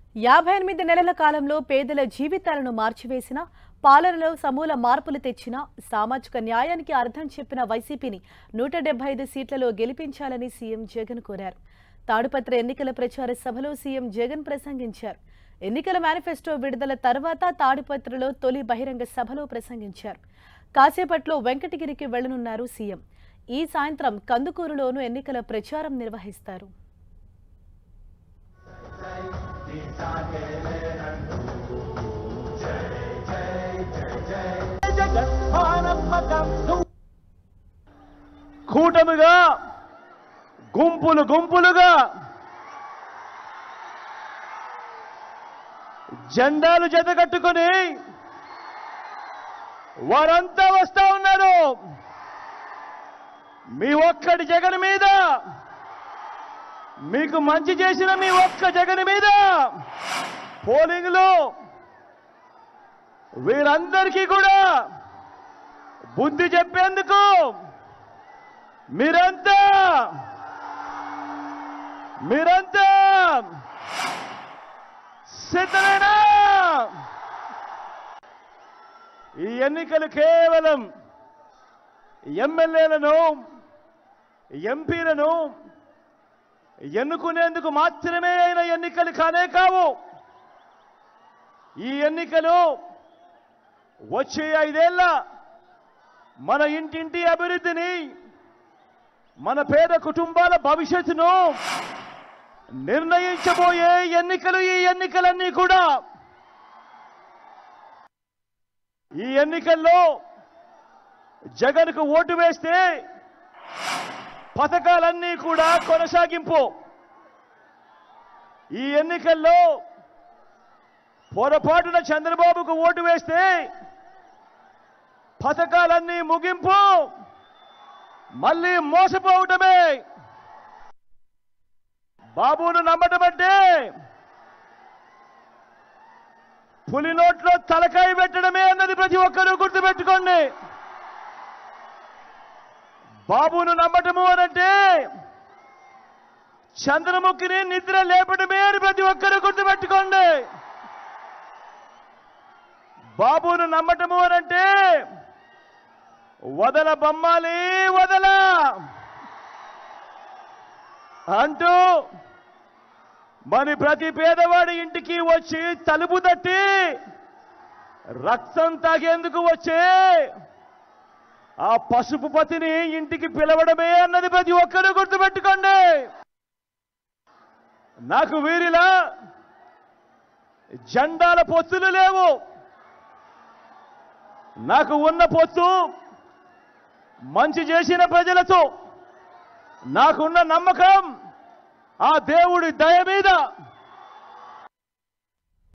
యాభై ఎనిమిది నెలల కాలంలో పేదల జీవితాలను మార్చివేసిన పాలనలో సమూల మార్పులు తెచ్చిన సామాజిక న్యాయానికి అర్థం చెప్పిన వైసీపీని నూట డెబ్బై ఐదు సీట్లలో గెలిపించాలని సీఎం జగన్ కోరారు తాడుపత్ర ఎన్నికల ప్రచార సభలో సీఎం జగన్ ప్రసంగించారు ఎన్నికల మేనిఫెస్టో విడుదల తర్వాత తాడిపత్రలో తొలి బహిరంగ సభలో ప్రసంగించారు కాసేపట్లో వెంకటగిరికి వెళ్లనున్నారు సీఎం ఈ సాయంత్రం కందుకూరులోనూ ఎన్నికల ప్రచారం నిర్వహిస్తారు కూటమిగా గుంపులు గుంపులుగా జెండాలు జతకట్టుకొని వారంతా వస్తా ఉన్నారు మీ ఒక్కడి జగన్ మీద మీకు మంచి చేసిన మీ ఒక్క జగన్ మీద పోలింగ్ లో వీరందరికీ కూడా బుద్ధి చెప్పేందుకు మీరంతా మీరంతా సిద్ధమేనా ఈ ఎన్నికలు కేవలం ఎమ్మెల్యేలను ఎంపీలను ఎన్నుకునేందుకు మాత్రమే అయిన ఎన్నికలు కానే కావు ఈ ఎన్నికలు వచ్చే ఐదేళ్ల మన ఇంటింటి అభివృద్ధిని మన పేద కుటుంబాల భవిష్యత్తును నిర్ణయించబోయే ఎన్నికలు ఈ ఎన్నికలన్నీ కూడా ఈ ఎన్నికల్లో జగన్కు ఓటు వేస్తే పథకాలన్నీ కూడా కొనసాగింపు ఈ ఎన్నికల్లో పొరపాటున చంద్రబాబుకు ఓటు వేస్తే పథకాలన్నీ ముగింపు మళ్ళీ మోసపోవటమే బాబును నమ్మటం అంటే పులి నోట్లో తలకాయ పెట్టడమే అన్నది ప్రతి ఒక్కరూ గుర్తుపెట్టుకోండి బాబును నమ్మటము అనంటే చంద్రముఖిని నిద్ర లేపడమే అని ప్రతి ఒక్కరూ గుర్తుపెట్టుకోండి బాబును నమ్మటము అనంటే వదల బొమ్మాలి వదల అంటూ మరి ప్రతి పేదవాడి ఇంటికి వచ్చి తలుపు తట్టి రక్తం తాగేందుకు వచ్చే ఆ పసుపు పతిని ఇంటికి పిలవడమే అన్నది ప్రతి ఒక్కరూ గుర్తుపెట్టుకోండి నాకు వీరిలా జెండాల పొత్తులు లేవు నాకు ఉన్న పొత్తు మంచి చేసిన ప్రజలతో నాకున్న నమ్మకం ఆ దేవుడి దయ మీద